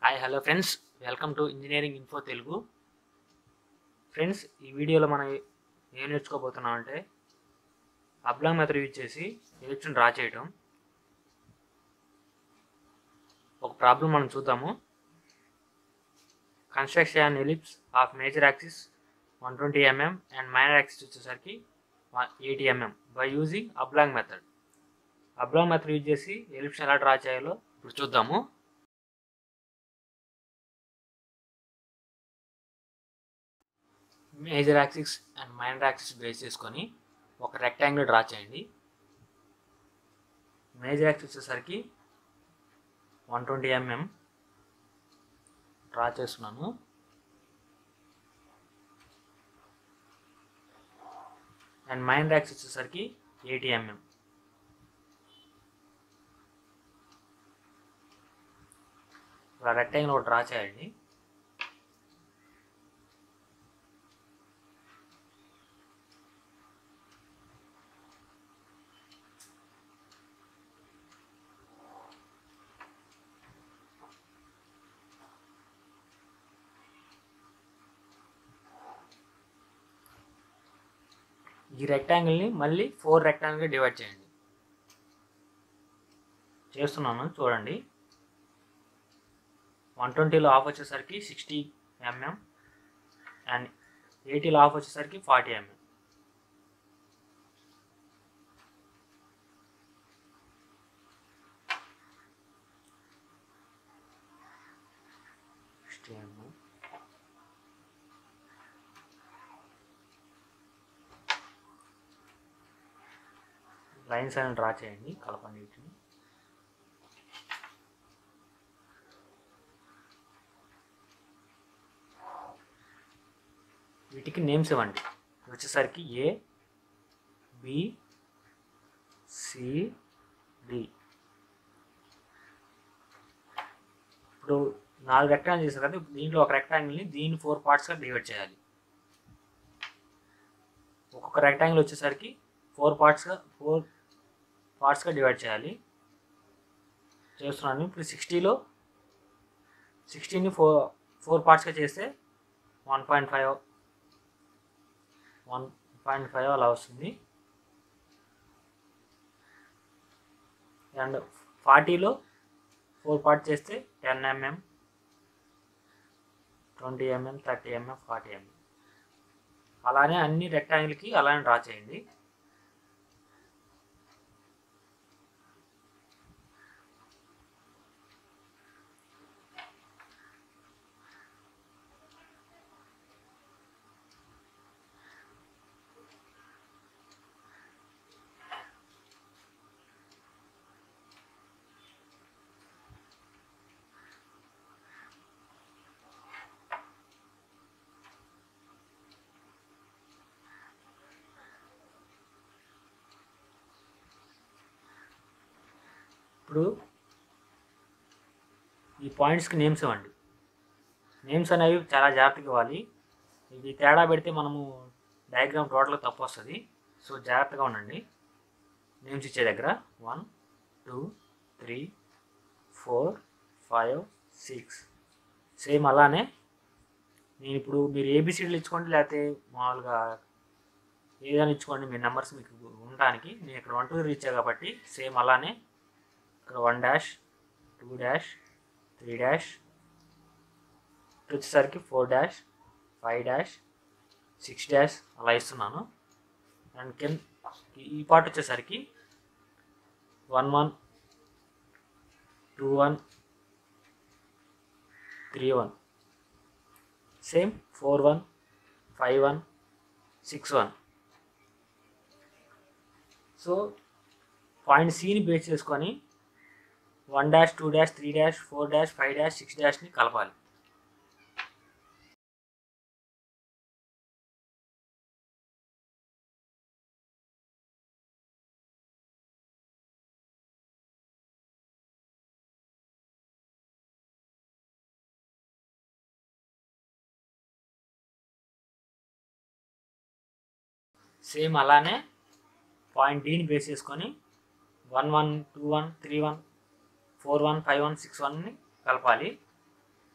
hi hello friends welcome to engineering info Telugu friends ఈ వీడియోలో మనం ఏం నేర్చుకోబోతున్నాం అంటే అబ్లాంగ్ మెథడ్ యూజ్ చేసి ఎలిప్స్ని డ్రా చేయటం ఒక ప్రాబ్లం మనం చూద్దాము construction and ellipse of major axis one twenty mm and minor axis వచ్చేసరికి eighty mm by using oblong method oblong method use చేసి ఎలిప్స్ ఎలా డ్రా చేయాలో ఇప్పుడు చూద్దాము major axis and minor axis base చేసుకొని ఒక రెక్టాంగిల్ డ్రా చేయండి major axis వచ్చేసరికి వన్ ట్వంటీ ఎంఎం డ్రా చేస్తున్నాను అండ్ మైనర్ యాక్సిస్ వచ్చేసరికి ఎయిటీ ఎంఎం ఇలా రెక్టాంగిల్ ఒకటి డ్రా చేయండి ఈ రెక్టాంగిల్ని మళ్ళీ ఫోర్ రెక్టాంగిల్గా డివైడ్ చేయండి చేస్తున్నాను చూడండి వన్ ట్వంటీలో ఆఫ్ వచ్చేసరికి సిక్స్టీ ఎంఎం అండ్ ఎయిటీలో ఆఫ్ వచ్చేసరికి forty mm sixty mm lines అని డ్రా చేయండి కలపండి వీటిని వీటికి నేమ్స్ ఇవ్వండి వచ్చేసరికి ఏ బి సి డి ఇప్పుడు నాలుగు రెక్టాంగిల్ చేశారు కదా దీంట్లో ఒక రెక్టాంగిల్ని దీన్ని ఫోర్ పార్ట్స్గా డివైడ్ చేయాలి ఒక్కొక్క రెక్టాంగిల్ వచ్చేసరికి ఫోర్ పార్ట్స్గా ఫోర్ పార్ట్స్గా డివైడ్ చేయాలి చేస్తున్నాను ఇప్పుడు సిక్స్టీలో సిక్స్టీని ఫోర్ ఫోర్ పార్ట్స్గా చేస్తే one point five one point five అలా వస్తుంది అండ్ ఫార్టీలో ఫోర్ పార్ట్ చేస్తే ten mm twenty mm thirty mm forty mm అలానే అన్ని రెక్టాంగిల్కి అలానే డ్రా చేయండి ఇప్పుడు ఈ పాయింట్స్కి నేమ్స్ ఇవ్వండి నేమ్స్ అనేవి చాలా జాగ్రత్తగా ఇవ్వాలి ఇది తేడా పెడితే మనము డయాగ్రామ్ టోటల్గా తప్పు వస్తుంది సో జాగ్రత్తగా ఉండండి నేమ్స్ ఇచ్చే దగ్గర one two three four five six same అలానే నేను ఇప్పుడు మీరు ఏబిసిడీలు ఇచ్చుకోండి లేకపోతే మామూలుగా ఏదైనా ఇచ్చుకోండి మీ నెంబర్స్ మీకు ఉండడానికి నేను ఇక్కడ వన్ టూ రీచ్ కాబట్టి సేమ్ అలానే ఇక్కడ one dash two dash three dash వచ్చేసరికి four dash five dash six dash అలా ఇస్తున్నాను అండ్ కింద ఈ పార్ట్ వచ్చేసరికి one one two one three one same four one five one six one so point సిని బేస్ చేసుకొని one dash two dash three dash four dash five dash six డాష్ని కలపాలి same అలానే పాయింట్ డీని base చేసుకొని one one two one three one four one five one six వన్ని కలపాలి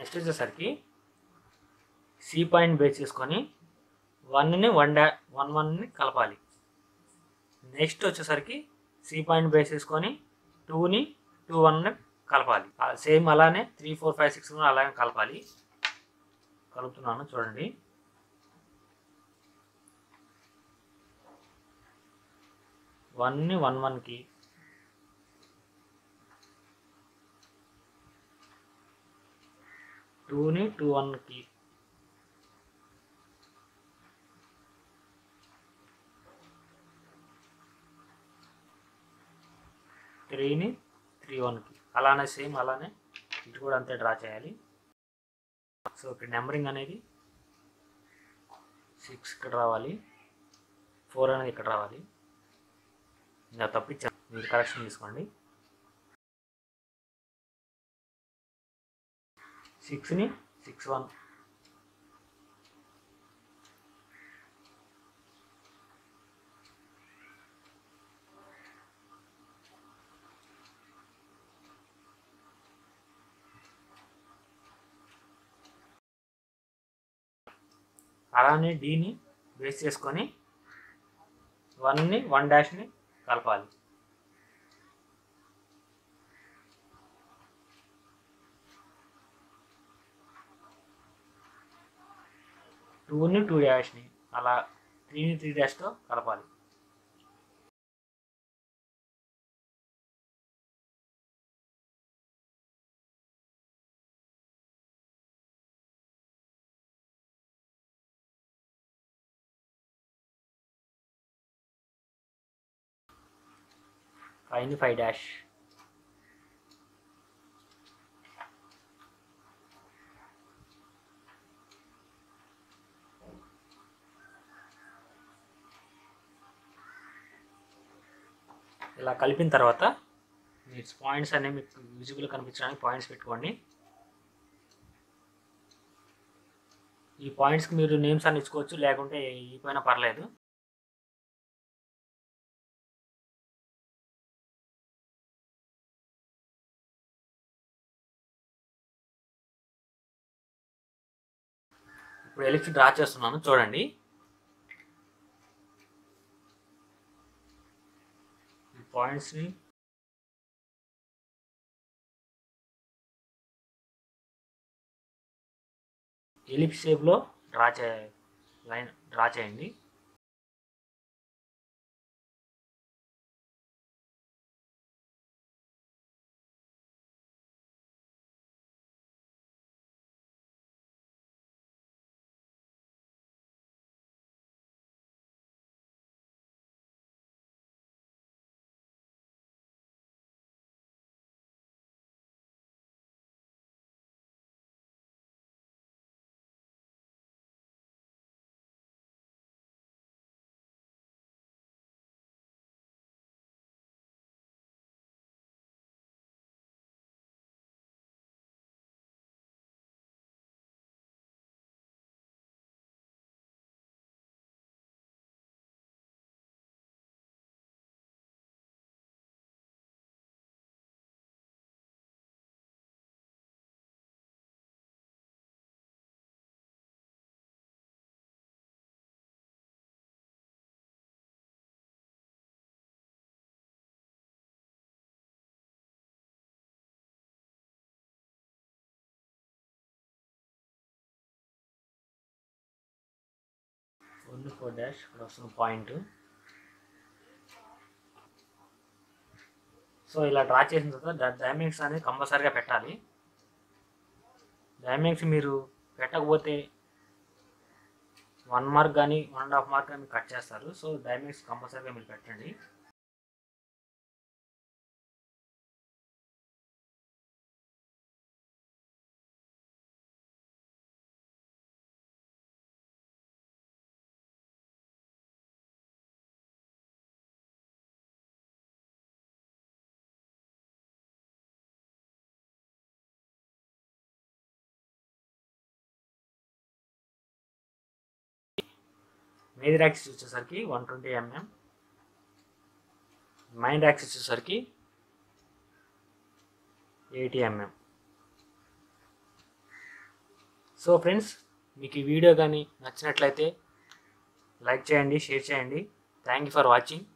next వచ్చేసరికి సి పాయింట్ బేస్ చేసుకొని వన్ని వన్ డా వన్ వన్ని కలపాలి నెక్స్ట్ వచ్చేసరికి సి పాయింట్ బేస్ చేసుకొని టూని టూ వన్ని కలపాలి సేమ్ అలానే త్రీ ఫోర్ ఫైవ్ సిక్స్ అలానే కలపాలి కలుపుతున్నాను చూడండి వన్ని వన్ వన్కి టూని టూ వన్కి త్రీని త్రీ వన్కి అలానే సేమ్ అలానే ఇటు కూడా అంతే డ్రా చేయాలి సో ఇక్కడ నెంబరింగ్ అనేది సిక్స్ ఇక్కడ రావాలి ఫోర్ అనేది ఇక్కడ రావాలి ఇంకా తప్పించాను మీరు కరెక్షన్ తీసుకోండి సిక్స్ని సిక్స్ వన్ అలానే డీని బేస్ చేసుకొని వన్ని వన్ డాష్ని కలపాలి టూని టూ డాష్ని అలా త్రీని త్రీ డాష్తో కలపాలి ఫైవ్ని ఫైవ్ డాష్ ఇలా కలిపిన తర్వాత మీ పాయింట్స్ అనేవి మీకు విజిబుల్ కనిపించడానికి పాయింట్స్ పెట్టుకోండి ఈ పాయింట్స్కి మీరు నేమ్స్ అని ఇచ్చుకోవచ్చు లేకుంటే ఇపోయినా పర్లేదు ఇప్పుడు ఎలిప్స్ డ్రా చేస్తున్నాను చూడండి ఈ పాయింట్స్ని ఎలిప్స్ షేప్లో డ్రా చే లైన్ డ్రా చేయండి వన్ ఫోర్ డాష్ ఇక్కడ వస్తున్న పాయింట్ సో ఇలా డ్రా చేసిన తర్వాత డైమింగ్స్ అనేది కంపల్సరీగా పెట్టాలి డైమింగ్స్ మీరు పెట్టకపోతే వన్ మార్క్ కానీ వన్ అండ్ హాఫ్ మార్క్ కానీ కట్ చేస్తారు సో డైమింగ్స్ కంపల్సరీగా మీరు పెట్టండి మేజర్ యాక్సిస్ వచ్చేసరికి one twenty mm minor axis వచ్చేసరికి ఎయిటీ ఎంఎం సో ఫ్రెండ్స్ మీకు ఈ వీడియో కానీ నచ్చినట్లయితే లైక్ చేయండి షేర్ చేయండి థ్యాంక్ యూ ఫర్ వాచింగ్